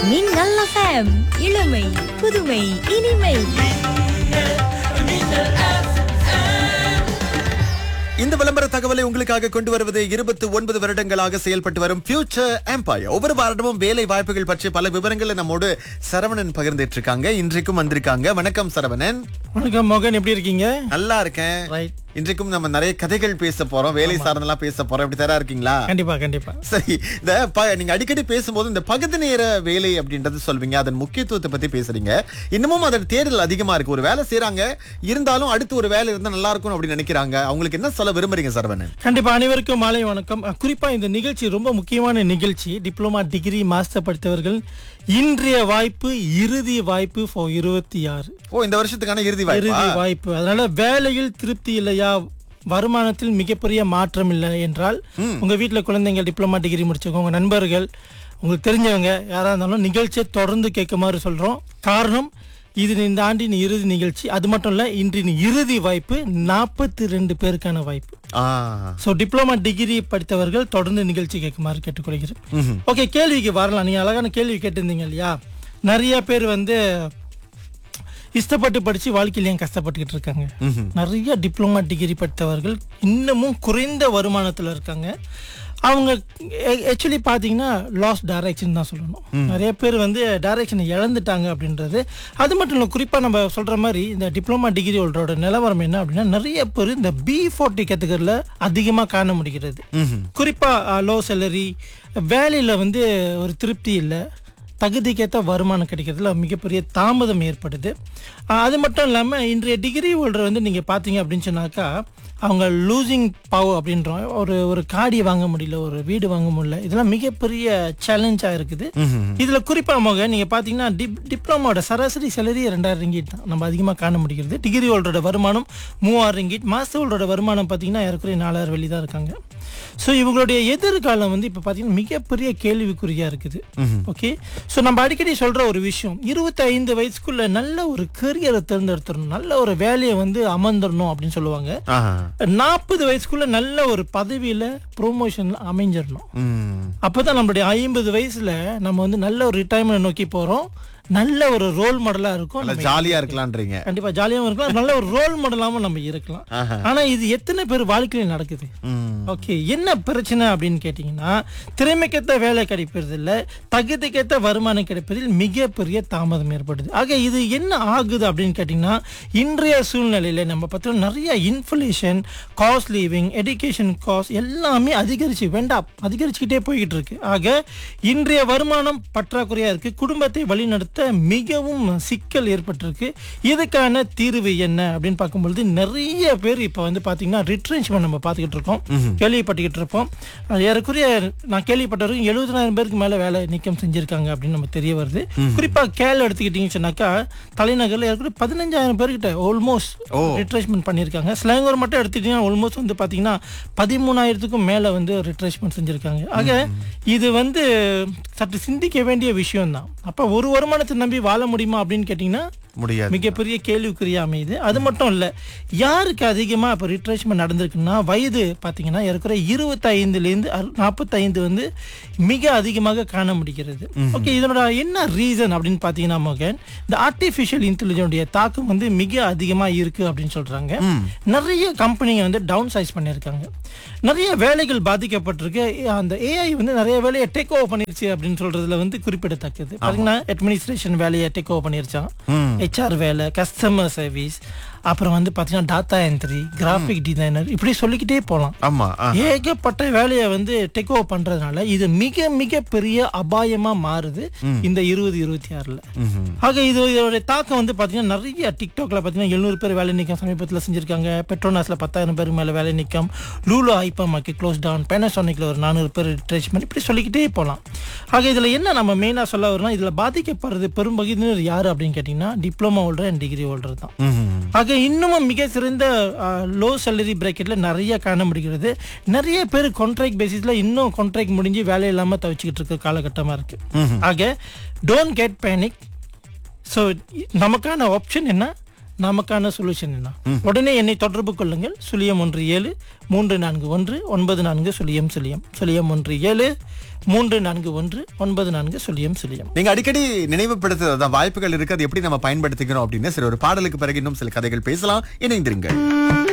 மின்னல் எஃப்எம் இளமை புதுமை இனிமை இந்த விளம்பர தகவலை உங்களுக்காக கொண்டு வருவது இருபத்தி ஒன்பது வருடங்களாக செயல்பட்டு வரும் ஃபியூச்சர் எம்பையர் ஒவ்வொரு வாரமும் வேலை வாய்ப்புகள் பற்றி பல விவரங்களை நம்மோடு சரவணன் பகிர்ந்துட்டு இருக்காங்க இன்றைக்கும் வந்திருக்காங்க வணக்கம் சரவணன் வணக்கம் மோகன் எப்படி இருக்கீங்க நல்லா இருக்கேன் ரைட் இன்றைக்கும் நம்ம நிறைய கதைகள் பேச போறோம் வேலை சார்ந்தெல்லாம் பேச போறோம் இப்படி தரா இருக்கீங்களா கண்டிப்பா கண்டிப்பா சரி இந்த ப- நீங்க அடிக்கடி பேசும்போது இந்த பகுதி நேர வேலை அப்படின்றது சொல்வீங்க அதன் முக்கியத்துவத்தை பத்தி பேசுறீங்க இன்னமும் அதோட தேடல் அதிகமா இருக்கு ஒரு வேலை செய்றாங்க இருந்தாலும் அடுத்து ஒரு வேலை இருந்தா நல்லா இருக்கும் அப்படின்னு நினைக்கிறாங்க அவங்களுக்கு என்ன சொல்ல விரும்புறீங்க சரவணன் கண்டிப்பா அனைவருக்கும் மாலை வணக்கம் அஹ், குறிப்பா இந்த நிகழ்ச்சி ரொம்ப முக்கியமான நிகழ்ச்சி டிப்ளமா டிகிரி மாஸ்டர் படித்தவர்கள் இன்றைய வாய்ப்பு இறுதி வாய்ப்பு ஃபார் இருபத்தி ஆறு ஓ இந்த வருஷத்துக்கான இறுதி வாய்ப்பா இறுதி வாய்ப்பு அதனால வேலையில் திருப்தி இல்லையா வருமானத்தில் மிகப்பெரிய மாற்றம் இல்லை என்றால் உங்க வீட்ல குழந்தைங்க டிப்ளமா டிகிரி முடிச்சவங்க உங்க நண்பர்கள் உங்களுக்கு தெரிஞ்சவங்க யாரா இருந்தாலும் நிகழ்ச்சியை தொடர்ந்து கேட்குமாறு சொல்றோம் காரணம் இது இந்த ஆண்டின் இறுதி நிகழ்ச்சி அது மட்டும் இல்ல இன்றின் இறுதி வாய்ப்பு நாற்பத்தி ரெண்டு பேருக்கான வாய்ப்பு ஆ ஸோ டிப்ளமா டிகிரி படித்தவர்கள் தொடர்ந்து நிகழ்ச்சி கேட்குமாறு கேட்டுக்கொள்கிறேன் ஓகே கேள்விக்கு வரலாம் நீங்க அழகான கேள்வி கேட்டிருந்தீங்க இல்லையா நிறைய பேர் வந்து இஷ்டப்பட்டு படிச்சு வாழ்க்கையில ஏன் கஷ்டப்பட்டுக்கிட்டு இருக்காங்க நிறைய டிப்ளமா டிகிரி படித்தவர்கள் இன்னமும் குறைந்த வருமானத்துல இருக்காங்க அவங்க ஆக்சுவலி பார்த்தீங்கன்னா லாஸ் டைரக்ஷன் தான் சொல்லணும் நிறைய பேர் வந்து டைரக்ஷனை இழந்துட்டாங்க அப்படின்றது அது மட்டும் இல்லை குறிப்பாக நம்ம சொல்கிற மாதிரி இந்த டிப்ளமா டிகிரி ஹோல்டரோட நிலவரம் என்ன அப்படின்னா நிறைய பேர் இந்த பி ஃபோர்ட்டி கேட்டகரியில் அதிகமாக காண முடிகிறது குறிப்பாக லோ சேலரி வேலையில் வந்து ஒரு திருப்தி இல்லை தகுதிக்கேற்ற வருமானம் கிடைக்கிறதுல மிகப்பெரிய தாமதம் ஏற்படுது ஆஹ் அது மட்டும் இல்லாமல் இன்றைய டிகிரி ஹோல்டர் வந்து நீங்கள் பார்த்தீங்க அப்படின்னு சொன்னாக்கா அவங்க லூசிங் பவர் அப்படின்றோம் ஒரு ஒரு காடியை வாங்க முடியல ஒரு வீடு வாங்க முடியல இதெல்லாம் மிகப்பெரிய சேலஞ்சாக இருக்குது இதில் குறிப்பாக மோக நீங்கள் பார்த்தீங்கன்னா டிப் டிப்ளமோட சராசரி சேலரி ரெண்டாயிரம் ரிங்கிட் தான் நம்ம அதிகமாக காண முடிகிறது டிகிரி ஹோல்டரோட வருமானம் மூவாயிரம் ரிங்கிட் மாஸ்டர் ஹோல்டரோட வருமானம் பார்த்தீங்கன்னா ஏறக்குறைய நாலாயிரம் வெளி தான் இருக்காங்க ஸோ இவங்களுடைய எதிர்காலம் வந்து இப்போ பார்த்தீங்கன்னா மிகப்பெரிய கேள்விக்குறியா இருக்குது ஓகே ஸோ நம்ம அடிக்கடி சொல்ற ஒரு விஷயம் இருபத்தி ஐந்து வயசுக்குள்ள நல்ல ஒரு கரியரை தேர்ந்தெடுத்துடணும் நல்ல ஒரு வேலையை வந்து அமர்ந்துடணும் அப்படின்னு சொல்லுவாங்க ஆஹா. நாற்பது வயசுக்குள்ள நல்ல ஒரு பதவியில ப்ரொமோஷன்ல அமைஞ்சிடணும் ம். அப்பதான் நம்மளுடைய ஐம்பது வயசுல நம்ம வந்து நல்ல ஒரு ரிட்டையர்மெண்ட் நோக்கி போறோம் நல்ல ஒரு ரோல் மாடலா இருக்கும் நல்லா நம்ம ஜாலியா இருக்கலான்றீங்க கண்டிப்பா ஜாலியாவும் இருக்கலாம் நல்ல ஒரு ரோல் மாடலாவும் நம்ம இருக்கலாம் ஆஹா. ஆனா இது எத்தனை பேர் வாழ்க்கையில நடக்குது ம். ஓகே என்ன பிரச்சனை அப்படின்னு கேட்டிங்கன்னா திறமைக்கேற்ற வேலை கிடைப்பது இல்ல தகுதிக்கேற்ற வருமானம் கிடைப்பதில் மிகப்பெரிய தாமதம் ஏற்படுது ஆக இது என்ன ஆகுது அப்படின்னு கேட்டிங்கன்னா இன்றைய சூழ்நிலையில நம்ம பார்த்தோம் நிறைய inflation cost living education cost எல்லாமே அதிகரிச்சு வேண்டாம் அதிகரிச்சுக்கிட்டே போய்கிட்டு இருக்கு ஆக இன்றைய வருமானம் பற்றாக்குறையா இருக்கு குடும்பத்தை வழிநடத்த மிகவும் சிக்கல் ஏற்பட்டிருக்கு இதுக்கான தீர்வு என்ன அப்படின்னு பார்க்கும்பொழுது நிறைய பேர் இப்போ வந்து பார்த்தீங்கன்னா ரிட்ரென்ச்மெண்ட் நம்ம பார்த்துக்கிட்டு இருக்கோம் கேள்விப்பட்டுக்கிட்டு இருப்போம் அது ஏறக்குறைய நான் கேள்விப்பட்ட வரைக்கும் எழுபதாயிரம் பேருக்கு மேல வேலை நீக்கம் செஞ்சிருக்காங்க அப்படின்னு நம்ம தெரிய வருது குறிப்பா கேள் எடுத்துக்கிட்டீங்கன்னு சொன்னாக்கா தலைநகர்ல ஏற்கனவே பதினஞ்சாயிரம் பேர்கிட்ட ஆல்மோஸ்ட் ரிட்ரெச்மெண்ட் பண்ணியிருக்காங்க ஸ்லாங்கூர் மட்டும் எடுத்துக்கிட்டீங்கன்னா ஆல்மோஸ்ட் வந்து பாத்தீங்கன்னா பதிமூணாயிரத்துக்கும் மேல வந்து ரிட்ரெச்மெண்ட் செஞ்சிருக்காங்க ஆக இது வந்து சற்று சிந்திக்க வேண்டிய விஷயம் தான் அப்ப ஒரு வருமானத்தை நம்பி வாழ முடியுமா அப்படின்னு கேட்டீங்கன்னா முடியாது மிகப்பெரிய கேள்விக்குறியா அமையுது அது மட்டும் இல்ல யாருக்கு அதிகமா இப்ப ரிட்ரெச்மெண்ட் நடந்திருக்குன்னா வயது பாத்தீங்கன்னா இருக்கிற இருபத்தைந்துல இருந்து நாற்பத்தைந்து வந்து மிக அதிகமாக காண முடிகிறது ஓகே இதனோட என்ன ரீசன் அப்படின்னு பாத்தீங்கன்னா மோகன் இந்த ஆர்டிபிஷியல் இன்டெலிஜென்டைய தாக்கம் வந்து மிக அதிகமா இருக்கு அப்படின்னு சொல்றாங்க நிறைய கம்பெனிங்க வந்து டவுன் சைஸ் பண்ணியிருக்காங்க நிறைய வேலைகள் பாதிக்கப்பட்டிருக்கு அந்த ஏஐ வந்து நிறைய வேலையை டேக் ஓவர் பண்ணிருச்சு அப்படின்னு சொல்றதுல வந்து குறிப்பிடத்தக்கது பாத்தீங்கன்னா அட்மினிஸ்ட்ரேஷன் வேலையை டேக் ஓவர் பண்ணிருச்சான் ஹெச்ஆர் வேலை கஸ்டமர் சர்வீஸ் அப்புறம் வந்து பாத்தீங்கன்னா டாட்டா என்ட்ரி கிராஃபிக் டிசைனர் இப்படி சொல்லிக்கிட்டே போலாம் ஆமா ஆ. ஏகப்பட்ட வேலையை வந்து டேக் ஓவர் பண்றதுனால இது மிக மிக பெரிய அபாயமா மாறுது இந்த இருபது இருபத்தி ஆறுல ஆக இது இதோட தாக்கம் வந்து பாத்தீங்கன்னா நிறைய டிக்டாக்ல பாத்தீங்கன்னா எழுநூறு பேர் வேலை நீக்கம் சமீபத்துல செஞ்சிருக்காங்க பெட்ரோனாஸ்ல பத்தாயிரம் பேருக்கு மேல வேலை நீக்கம் லூலோ ஐப்பமாக்கு க்ளோஸ் டவுன் பேனசோனிக்ல ஒரு நானூறு பேர் ரிட்ரெச்மெண்ட் இப்படி சொல்லிக்கிட்டே போலாம் ஆக இதுல என்ன நம்ம மெயினா சொல்ல வரோம்னா இதுல பாதிக்கப்படுறது பெரும்பகுதியினர் யாரு அப்படின்னு கேட்டீங்கன்னா diploma holder and degree holder தான் ம்ஹும். ஆக இன்னமும் மிக சிறந்த லோ சேலரி பிராக்கெட்ல நிறைய காண முடிகிறது நிறைய பேர் கான்ட்ராக்ட் பேசிஸ்ல இன்னும் கான்ட்ராக்ட் முடிஞ்சு வேலை இல்லாம தவிச்சுக்கிட்டு இருக்க காலகட்டமா இருக்கு ஆக டோன்ட் கெட் பேனிக் ஸோ நமக்கான ஆப்ஷன் என்ன நமக்கான சொல்யூஷன் என்ன உடனே என்னை தொடர்பு கொள்ளுங்கள் சுழியம் ஒன்று ஏழு மூன்று நான்கு ஒன்று ஒன்பது நான்கு சுழியம் சுழியம் சுழியம் ஒன்று ஏழு மூன்று நான்கு ஒன்று ஒன்பது நான்கு சுழியம் சுழியம் நீங்க அடிக்கடி நினைவுபடுத்துறது வாய்ப்புகள் இருக்கு அது எப்படி நம்ம பயன்படுத்திக்கணும் அப்படின்னு சரி ஒரு பாடலுக்கு பிறகு இன்னும் சில கதைகள் பேசலாம் இணைந்திருங்கள்